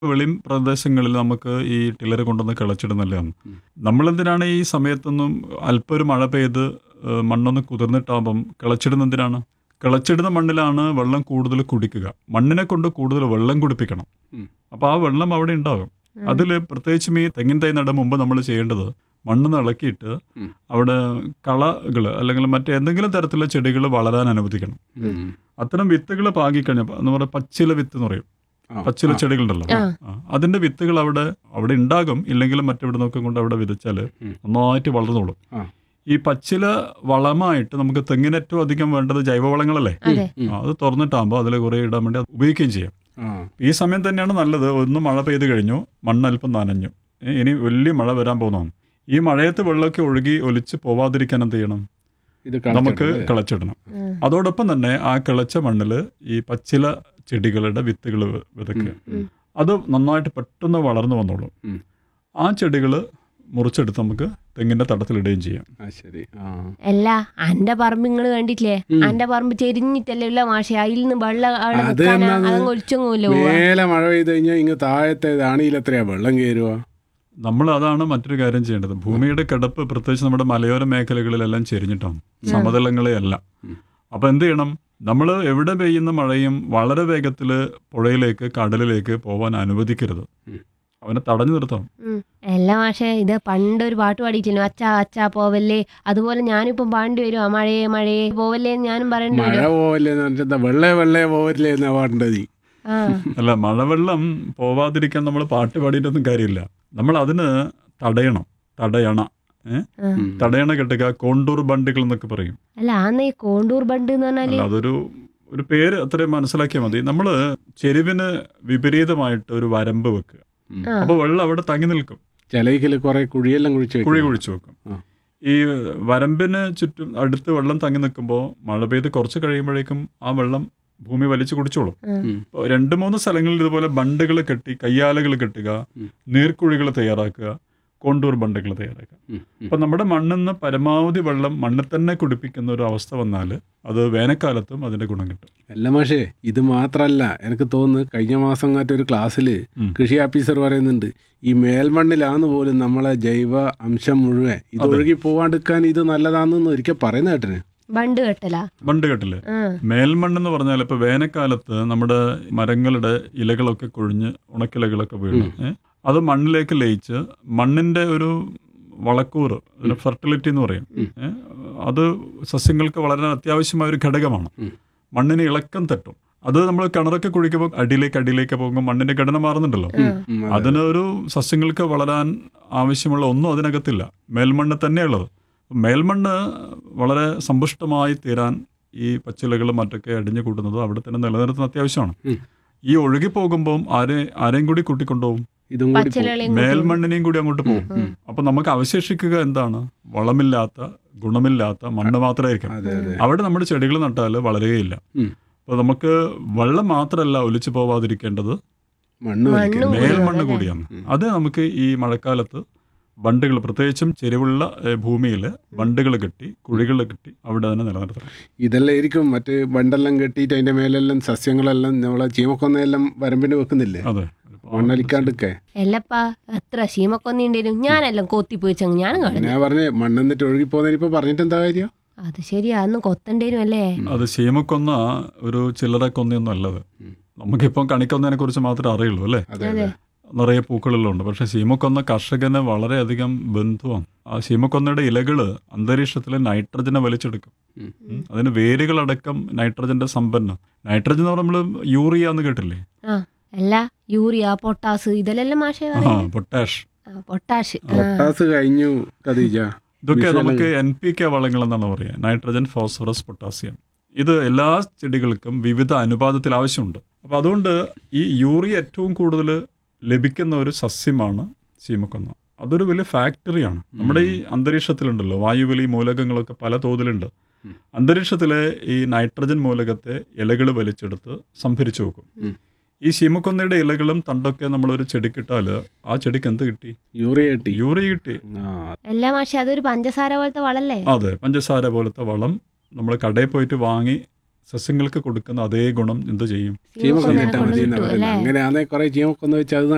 വെളി പ്രദേശങ്ങളിൽ നമുക്ക് ഈ ടില്ലർ കൊണ്ടുവന്ന് കിളച്ചിടുന്നല്ലാണ് നമ്മളെന്തിനാണ് ഈ സമയത്തൊന്നും അല്പം ഒരു മഴ പെയ്ത് ഏഹ് മണ്ണൊന്ന് കുതിർന്നിട്ടാകുമ്പം കിളച്ചിടുന്നതിനാണ് കിളച്ചിടുന്ന മണ്ണിലാണ് വെള്ളം കൂടുതൽ കുടിക്കുക മണ്ണിനെ കൊണ്ട് കൂടുതൽ വെള്ളം കുടിപ്പിക്കണം ഉം. അപ്പോൾ ആ വെള്ളം അവിടെ ഉണ്ടാകും അതിൽ പ്രത്യേകിച്ചും ഈ തെങ്ങിൻ തൈ നടും മുമ്പ് നമ്മൾ ചെയ്യേണ്ടത് മണ്ണ് ഇളക്കിയിട്ട് ഉം. അവിടെ കളകൾ അല്ലെങ്കിൽ മറ്റേന്തെങ്കിലും തരത്തിലുള്ള ചെടികൾ വളരാൻ അനുവദിക്കണം ഉം. അത്തരം വിത്തുകൾ പാകിക്കഴിഞ്ഞാൽ എന്ന് പറയുക പച്ചില വിത്ത് എന്ന് പറയും ആ, പച്ചില ആ. ചെടികളുണ്ടല്ലോ ആ. ആ, അതിന്റെ വിത്തുകൾ അവിടെ അവിടെ ഉണ്ടാകും ഇല്ലെങ്കിലും മറ്റെവിടെ നോക്കി കൊണ്ട് അവിടെ വിതച്ചാൽ ഉം. നന്നായിട്ട് വളർന്നോളും ആ. ഈ പച്ചില വളമായിട്ട് നമുക്ക് തെങ്ങിന് ഏറ്റവും അധികം വേണ്ടത് ജൈവവളങ്ങളല്ലേ അതെ ഉം. ആ, അത് തുറന്നിട്ടാകുമ്പോൾ അതിൽ കുറേ ഇടാൻ വേണ്ടി അത് ഉപയോഗിക്കുകയും ചെയ്യാം ആ. ഈ സമയം തന്നെയാണ് നല്ലത് ഒന്ന് മഴ പെയ്ത് കഴിഞ്ഞു മണ്ണല്പം നനഞ്ഞു ഏ, ഇനി വലിയ മഴ വരാൻ പോകുന്നതാണ് ഈ മഴയത്ത് വെള്ളമൊക്കെ ഒഴുകി ഒലിച്ച് പോവാതിരിക്കാൻ എന്ത് ചെയ്യണം ഇത് നമുക്ക് കളച്ചിടണം, കിളച്ചിടണം ഉം. അതോടൊപ്പം തന്നെ ആ കിളച്ച മണ്ണിൽ ഈ പച്ചില ചെടികളുടെ വിത്തുകൾ വിതയ്ക്കുക ഉം. അത് നന്നായിട്ട് പെട്ടെന്ന് വളർന്നു വന്നോളും ഉം. ആ ചെടികൾ മുറിച്ചെടുത്ത് നമുക്ക് തെങ്ങിന്റെ തടത്തിലിടുകയും ചെയ്യാം ആ ശരി ആ അല്ല അന്റെ പറമ്പ് നിങ്ങൾ കണ്ടിട്ടില്ലേ ഉം. അന്റെ പറമ്പ് ചെരിഞ്ഞിട്ടല്ലേ ഉള്ള മാഷെ അതിൽ നിന്ന് വെള്ളം അവിടെ അത് നിൽക്കാനാ എന്നാത്? അതങ്ങ് ഒലിച്ചൊന്നുമില്ല പോവാ മേലെ മഴ പെയ്ത് കഴിഞ്ഞാൽ ഇങ്ങ് താഴത്തെ അണിയിൽ എത്രയാ വെള്ളം കയറുക നമ്മൾ അതാണ് മറ്റൊരു കാര്യം ചെയ്യേണ്ടത് ഭൂമിയുടെ കിടപ്പ് പ്രത്യേകിച്ച് നമ്മുടെ മലയോര മേഖലകളിലെല്ലാം ചെരിഞ്ഞിട്ടാണ് സമതലങ്ങളെയല്ല ഉം. അപ്പൊ എന്ത് ചെയ്യണം നമ്മൾ എവിടെ പെയ്യുന്ന മഴയും വളരെ വേഗത്തിൽ പുഴയിലേക്ക് കടലിലേക്ക് പോവാൻ അനുവദിക്കരുത് ഉം. അവനെ തടഞ്ഞു നിർത്തണം ഉം. അല്ല മാഷെ ഇത് പണ്ട് ഒരു പാട്ട് പാടിയിട്ടില്ലോ അച്ഛാ അച്ഛാ പോവല്ലേ അതുപോലെ ഞാനിപ്പം പാണ്ടി വരും മഴയെ മഴയെ പോവല്ലേ എന്ന് ഞാനും പറയേണ്ടി മഴ വരും പോവല്ലേ എന്ന് പറഞ്ഞിട്ട് എന്താ വെള്ളേ വെള്ളേ പോവല്ലേ എന്നാ പാടേണ്ടത് നീ. ആ അല്ല മഴവെള്ളം പോവാതിരിക്കാൻ നമ്മൾ പാട്ട് പാടിയിട്ടൊന്നും കാര്യമില്ല നമ്മൾ അതിന് തടയണം തടയണ ഏ? ആ. ഉം. തടയണ കെട്ടുക കോണ്ടൂർ ബണ്ടുകൾ എന്നൊക്കെ പറയും അല്ല ആന്ന് ഈ കോണ്ടൂർ ബണ്ട് എന്ന് പറഞ്ഞാല് അല്ല അതൊരു ഒരു പേര് അത്രയും മനസ്സിലാക്കിയാൽ മതി നമ്മൾ ചെരുവിന് വിപരീതമായിട്ട് ഒരു വരമ്പ് വെക്കുക ഉം. ആ. അപ്പോൾ വെള്ളം അവിടെ തങ്ങി നിൽക്കും ചിലയിക്കല് കുറെ കുഴിയെല്ലാം കുഴിച്ച് വെക്കും. കുഴി കുഴിച്ചു വെക്കും ആ. ഈ വരമ്പിന് ചുറ്റും അടുത്ത് വെള്ളം തങ്ങി നിൽക്കുമ്പോൾ മഴ പെയ്ത് കുറച്ച് കഴിയുമ്പോഴേക്കും ആ വെള്ളം ഭൂമി വലിച്ചു കുടിച്ചോളും ഉം. ഉം. ഇപ്പോൾ രണ്ട് മൂന്ന് സ്ഥലങ്ങളിൽ ഇതുപോലെ ബണ്ടുകൾ കെട്ടി കയ്യാലകൾ കെട്ടുക ഉം. നീർക്കുഴികൾ തയ്യാറാക്കുക കോണ്ടൂർ ബണ്ടുകൾ തയ്യാറാക്കുക ഉം. ഉം. അപ്പം നമ്മുടെ മണ്ണിൽ നിന്ന് പരമാവധി വെള്ളം മണ്ണിൽ തന്നെ കുടിപ്പിക്കുന്ന ഒരു അവസ്ഥ വന്നാൽ അത് വേനൽക്കാലത്തും അതിന്റെ ഗുണം കിട്ടും അല്ല മാഷേ ഇത് മാത്രല്ല എനിക്ക് തോന്നുന്നു കഴിഞ്ഞ മാസം കാറ്റ് ഒരു ക്ലാസ്സിൽ ഉം. കൃഷി ഓഫീസർ പറയുന്നുണ്ട് ഈ മേൽമണ്ണിലാന്ന് പോലും നമ്മളെ ജൈവ അംശം മുഴുവൻ ഇത് അതെ. ഒഴുകി പോവാണ്ടിരിക്കാൻ ഇത് നല്ലതാണെന്ന് ഒരിക്കൽ പറയുന്ന കേട്ടിന് ബണ്ട് കെട്ടലാ ബണ്ട് കെട്ടില്ലേ ആ മേൽമണ്ണെന്ന് പറഞ്ഞാൽ ഇപ്പൊ വേനൽക്കാലത്ത് നമ്മുടെ മരങ്ങളുടെ ഇലകളൊക്കെ കൊഴിഞ്ഞ് ഉണക്കിലകളൊക്കെ വീണ് ഏ? അത് മണ്ണിലേക്ക് ലയിച്ച് മണ്ണിന്റെ ഒരു വളക്കൂറ് ഒരു ഫെർട്ടിലിറ്റി എന്ന് പറയും ഉം. ഏ? അത് സസ്യങ്ങൾക്ക് വളരെ അത്യാവശ്യമായ ഒരു ഘടകമാണ് ഉം. മണ്ണിന് ഇളക്കം തട്ടും അത് നമ്മൾ കിണറൊക്കെ കുഴിക്കുമ്പോൾ അടിയിലേക്ക് അടിയിലേക്ക് പോകുമ്പോൾ മണ്ണിന്റെ ഘടന മാറുന്നുണ്ടല്ലോ ആ. ഉം, അതെ. അതിന് ഒരു സസ്യങ്ങൾക്ക് വളരാൻ ആവശ്യമുള്ള ഒന്നും അതിനകത്തില്ല മേൽമണ്ണ് തന്നെയുള്ളത് മേൽമണ്ണ് വളരെ സമ്പുഷ്ടമായി തീരാൻ ഈ പച്ചിലകളും മറ്റൊക്കെ അടിഞ്ഞു കൂട്ടുന്നത് അവിടെ തന്നെ നിലനിർത്തുന്ന അത്യാവശ്യമാണ് ഉം. ഈ ഒഴുകി പോകുമ്പോൾ ആരെ ആരെയും കൂടി കൂട്ടിക്കൊണ്ടുപോകും ഇതും കൂടി പോകും. പച്ചിലകളെയും മേൽമണ്ണിനെയും കൂടി അങ്ങോട്ട് പോകും ഉം. അപ്പൊ നമുക്ക് അവശേഷിക്കുക എന്താണ് വളമില്ലാത്ത ഗുണമില്ലാത്ത മണ്ണ് മാത്രമായിരിക്കും അതെ അതെ അവിടെ നമ്മുടെ ചെടികൾ നട്ടാൽ വളരുകയില്ല ഉം. അപ്പോൾ നമുക്ക് വെള്ളം മാത്രമല്ല ഒലിച്ചു പോവാതിരിക്കേണ്ടത് മണ്ണ് മണ്ണ് വലിക്കണം. കൂടി മേൽമണ്ണ് അതല്ലേ? കൂടിയാണ് ഉം. അത് നമുക്ക് ഈ മഴക്കാലത്ത് ബണ്ടുകൾ പ്രത്യേകിച്ചും ചെരിവുള്ള ഭൂമിയിൽ ബണ്ടുകൾ കെട്ടി കുഴികൾ കെട്ടി അവിടെ തന്നെ നിലനിർത്തണം ഇതെല്ലാം ആയിരിക്കും മറ്റേ ബണ്ടെല്ലാം കെട്ടിയിട്ട് അതിന്റെ മേലെല്ലാം സസ്യങ്ങളെല്ലാം നമ്മളെ ചീമക്കൊന്നയെല്ലാം വരമ്പിന് വെക്കുന്നില്ലേ അതെ മണ്ണലിക്കാണ്ടൊക്കെ എല്ലപ്പാ എത്ര ശീമക്കൊന്നിണ്ടേനും ഞാനെല്ലാം കൊത്തി പോയിച്ചങ്ങ് ഞാൻ കളഞ്ഞു ഞാൻ പറഞ്ഞേ മണ്ണെന്നിട്ട് ഒഴുകി പോകുന്നതിന് ഇപ്പൊ പറഞ്ഞിട്ട് എന്താ കാര്യം അത് ശരിയാ അന്ന് കൊത്തണ്ടേനും അല്ലേ അത് ശീമക്കൊന്ന ഒരു ചില്ലറ കൊന്നയൊന്നും അല്ലത് ഉം. നമുക്കിപ്പം കണിക്കൊന്നതിനെ കുറിച്ച് മാത്രമേ അറിയുള്ളൂ അല്ലേ അതെ അതെ. അതെ നിറയെ പൂക്കളുള്ളതുണ്ട് പക്ഷെ ശീമക്കൊന്ന കർഷകന് വളരെയധികം ബന്ധുവാണ് ആ ശീമക്കൊന്നയുടെ ഇലകള് അന്തരീക്ഷത്തിലെ നൈട്രജനെ വലിച്ചെടുക്കും ഉം. ഉം. അതിന് വേരുകളടക്കം നൈട്രജന്റെ സമ്പന്നം നൈട്രജൻ എന്ന് നമ്മൾ യൂറിയ എന്ന് കേട്ടില്ലേ ആ അല്ല യൂറിയ പൊട്ടാസ് ഇതിലെല്ലാം മാഷേ ആ പറയുന്നത് പൊട്ടാഷ് പൊട്ടാഷ് ആ. പൊട്ടാസ് കഴിഞ്ഞു കദീജ ഇതൊക്കെ വിഷയം നമുക്ക് എൻ പി കെ വളങ്ങൾ എന്നാണ് പറയുക നൈട്രജൻ ഫോസ്ഫറസ് പൊട്ടാസ്യം ഇത് എല്ലാ ചെടികൾക്കും വിവിധ അനുപാതത്തിൽ ആവശ്യമുണ്ട് അപ്പോൾ അതുകൊണ്ട് ഈ യൂറിയ ഏറ്റവും കൂടുതൽ ലഭിക്കുന്ന ഒരു സസ്യമാണ് ചീമക്കൊന്ന അതൊരു വലിയ ഫാക്ടറിയാണ് നമ്മുടെ ഈ അന്തരീക്ഷത്തിലുണ്ടല്ലോ വായുവിൽ ഈ മൂലകങ്ങളൊക്കെ പല തോതിലുണ്ട് ഉം. അന്തരീക്ഷത്തിലെ ഈ നൈട്രജൻ മൂലകത്തെ ഇലകൾ വലിച്ചെടുത്ത് സംഭരിച്ചു വെക്കും ഉം. ഈ ശീമക്കൊന്നയുടെ ഇലകളും തണ്ടൊക്കെ നമ്മളൊരു ചെടിക്കിട്ടാൽ ആ ചെടിക്ക് എന്ത് കിട്ടി യൂറിയ കിട്ടി യൂറിയ കിട്ടി ആ എല്ലാ മാഷെ അതൊരു പഞ്ചസാര പോലത്തെ വളല്ലേ അതെ പഞ്ചസാര പോലത്തെ വളം നമ്മൾ കടയിൽ പോയിട്ട് വാങ്ങി സസ്യങ്ങൾക്ക് കൊടുക്കുന്ന അതേ ഗുണം എന്ത് ചെയ്യും ചീമക്കൊന്ന ശീമക്കൊന്ന ഇട്ടാൽ കൊണ്ട് മതി എന്നാ കിട്ടും പറയുന്നത് അല്ലേ അങ്ങനെയാണെ കുറെ ചീമക്കൊന്ന വെച്ച് അത്